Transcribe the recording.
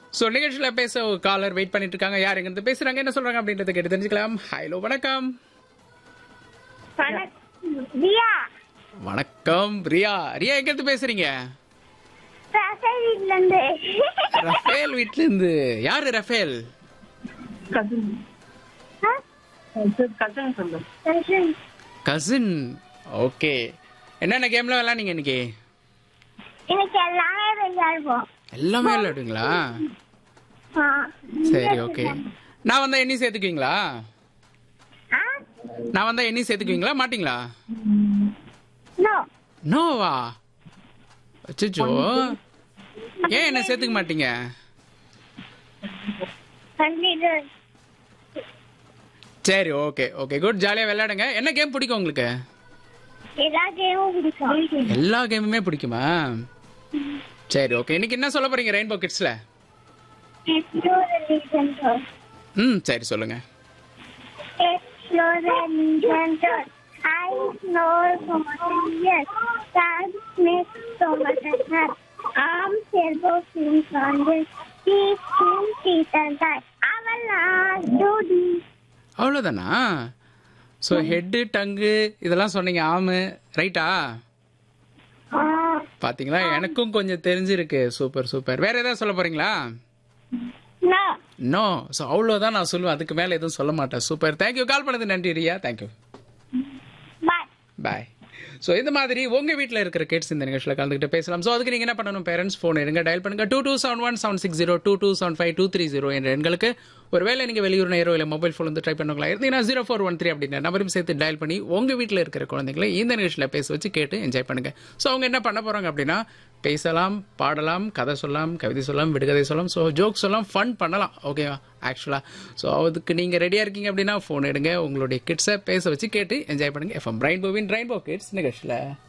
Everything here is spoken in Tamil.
ஸோ நிகழ்ச்சியில் பேச ஒரு காலர் வெயிட் பண்ணிட்டு இருக்காங்க யார் எங்கிருந்து பேசுறாங்க என்ன சொல்றாங்க அப்படின்றத கேட்டு தெரிஞ்சுக்கலாம் ஹலோ வணக்கம் தியா வணக்கம் ரியா ரியா எங்கிருந்து பேசுறீங்க பிரசாத் வீட்ல இருந்து ரஃபேல் வீட்ல இருந்து யாரு ரஃபேல் கசின் ஆ? கசின் சொல்லு பிரசாத். கசின் ஓகே என்னென்ன கேம்ல விளாண்டீங்க இன்னைக்கு இன்னைக்கு எல்லாமே விளையாடுவோம் எல்லாமே விளையாடுங்களா ஆ. சரி ஓகே நான் வந்தா எண்ணி சேர்த்துக்குவீங்களா ஆ? நான் வந்தா எண்ணி சேர்த்துக்குவீங்களா மாட்டீங்களா No. நோவா அச்சோ ஏன் என்ன சேர்த்துக்க மாட்டீங்க Consider. சரி ஓகே ஓகே குட் ஜாலியா விளையாடுங்க என்ன கேம் பிடிக்கும் உங்களுக்கு எல்லா கேமும் பிடிக்கும் எல்லா கேமுமே பிடிக்குமா சரி ஓகே இன்னைக்கு என்ன சொல்ல போறீங்க ரெயின்போ கிட்ஸ்ல Explore the region tour. ம் சரி சொல்லுங்க Explore the region tour. I know so much yes. That makes so much sense. Arms, elbows, feet, shoulders, teeth, chin, teeth, and thighs. Avalanche, do this. அவ்வளோதானா ஸோ ஹெட்டு டங்கு இதெல்லாம் சொன்னீங்க ஆமு ரைட்டா Ah. பாத்தீங்களா எனக்கும் கொஞ்சம் தெரிஞ்சிருக்கு சூப்பர் சூப்பர் வேற ஏதாவது சொல்ல போறீங்களா No. நோ ஸோ அவ்வளோதான் நான் சொல்லுவேன் அதுக்கு மேலே எதுவும் சொல்ல மாட்டேன் சூப்பர் தேங்க்யூ கால் பண்ணது நன்றி Riya thank you Bye. Bye so இந்த மாதிரி உங்க வீட்டில் இருக்கிற கிட்ஸ் இந்த நிகழ்ச்சியில் கலந்துக்கிட்டு பேசலாம் ஸோ அதுக்கு நீங்க என்ன பண்ணணும் பேரண்ட்ஸ் ஃபோன் எடுங்க டயல் பண்ணுங்க two two seven one seven six zero two two seven five two three zero என்ற எண்களுக்கு ஒருவேளை நீங்க வெளியூர் நேரோ இல்லை மொபைல் ஃபோன் வந்து ட்ரை பண்ணுங்களா இருந்தீங்கன்னா ஜீரோ ஃபோர் ஒன் த்ரீ அப்படின்ற நம்பரும் சேர்த்து டயல் பண்ணி உங்க வீட்டில் இருக்கிற குழந்தைங்களை இந்த நிகழ்ச்சியில் பேச வச்சு கேட்டு என்ஜாய் பண்ணுங்க ஸோ அவங்க என்ன பண்ண போறாங்க அப்படின்னா பேசலாம் பாடலாம் கதை சொல்லலாம் கவிதை சொல்லலாம் விடுகதை சொல்லலாம் ஸோ ஜோக் சொல்லலாம் ஃபன் பண்ணலாம் ஓகேவா ஆக்சுவலாக ஸோ அதுக்கு நீங்கள் ரெடியாக இருக்கீங்க அப்படின்னா ஃபோன் எடுங்க உங்களுடைய கிட்ஸை பேச வச்சு கேட்டு என்ஜாய் பண்ணுங்க எஃப்எம் பிரைன் போவின் பிரைன் போ கிட்ஸ் நிகழ்ச்சியில்